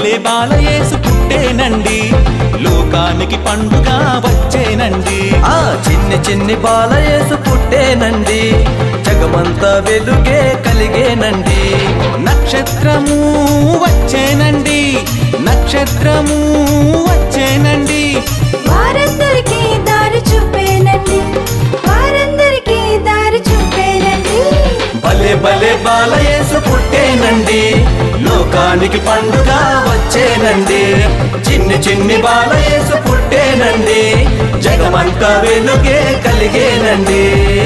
భలే బాలయేసు పుట్టేనండి లోకానికి పండుగ వచ్చేనండి ఆ చిన్ని చిన్ని బాలయేసు పుట్టేనండి జగమంతా వెలుగే కలిగేనండి నక్షత్రము వచ్చేనండి నక్షత్రము వచ్చేనండి వారందరికీ దారి చూపేనండి వారందరికీ దారి చూపేనండి భలే భలే బాలయేసు పుట్టేనండి లోకానికి పండుగ వచ్చేనండి చిన్ని చిన్ని బాలయేసు పుట్టేనండి జగమంతా వెలుగే కలిగేనండి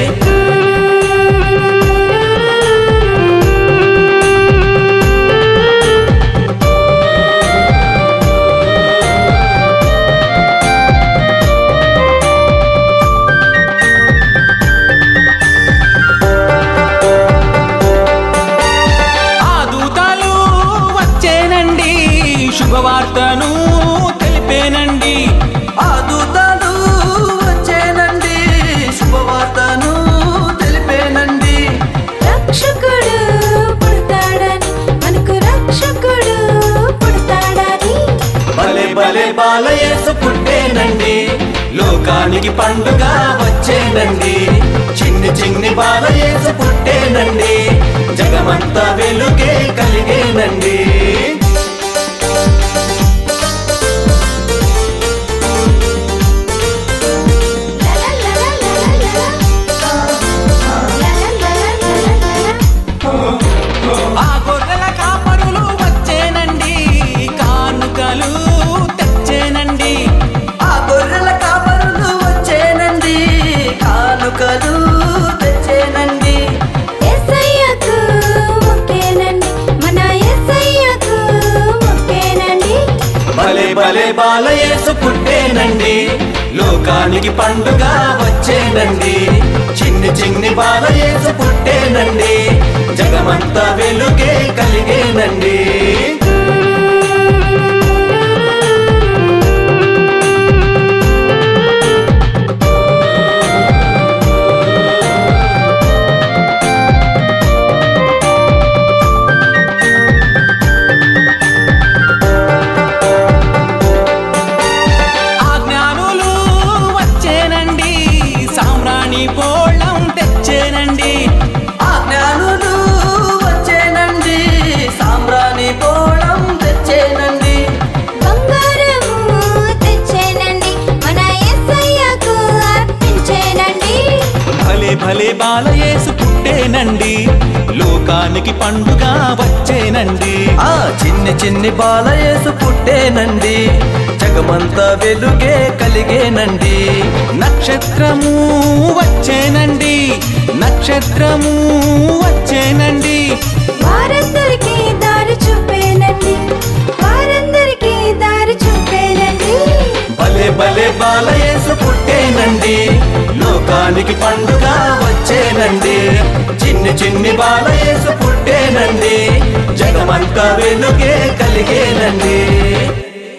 ఆ దూతలు వచ్చేనండి శుభవార్తను తెలిపేనండి ఆ దూతలు వచ్చేనండి శుభవార్తను తెలిపేనండి రక్షకుడు పుడతాడని మనకు రక్షకుడు పుడతాడని భలే భలే బాలయేసు పుట్టేనండి లోకానికి పండుగ వచ్చేనండి చిన్ని చిన్ని బాలయేసు పుట్టేనండి జగమంతా వెలుగే కలిగేనండి ఆ గొర్రెల కాపరులు వచ్చేనండి కానుకలు తెచ్చేనండి ఆ గొర్రెల కాపరులు వచ్చేనండి కానుకలు తెచ్చేనండి యేసయ్యకు మొక్కేనండి మన యేసయ్యకు మొక్కేనండి భలే భలే బాలయేసు పుట్టేనండి లోకానికి పండుగ వచ్చేనండి చిన్ని చిన్ని బాలయేసు పుట్టేనండి జగమంతా వెలుగే కలిగేనండి ఆ జ్ఞానులు వచ్చేనండి సామ్రాణి పోళం తెచ్చేనండి ఆ జ్ఞానులు వచ్చేనండి సాంబ్రాణి పోవడం తెచ్చేనండి బంగారము తెచ్చేనండి మన యేసయ్యకు అర్పించేనండి భలే భలే బాలయేసు పుట్టేనండి లోకానికి పండుగ వచ్చేనండి ఆ చిన్ని చిన్ని బాలయేసు పుట్టేనండి జగమంతా వెలుగే కలిగేనండి నక్షత్రము వచ్చేనండి నక్షత్రము వచ్చేనండి వారందరికీ దారి చూపేనండి వారందరికీ దారి చూపేనండి భలే భలే బాలయేసు పుట్టేనండి లోకానికి పండుగ వచ్చేనండి చిన్ని చిన్ని బాలయేసు పుట్టేనండి జగమంతా వెలుగే కలిగేనండి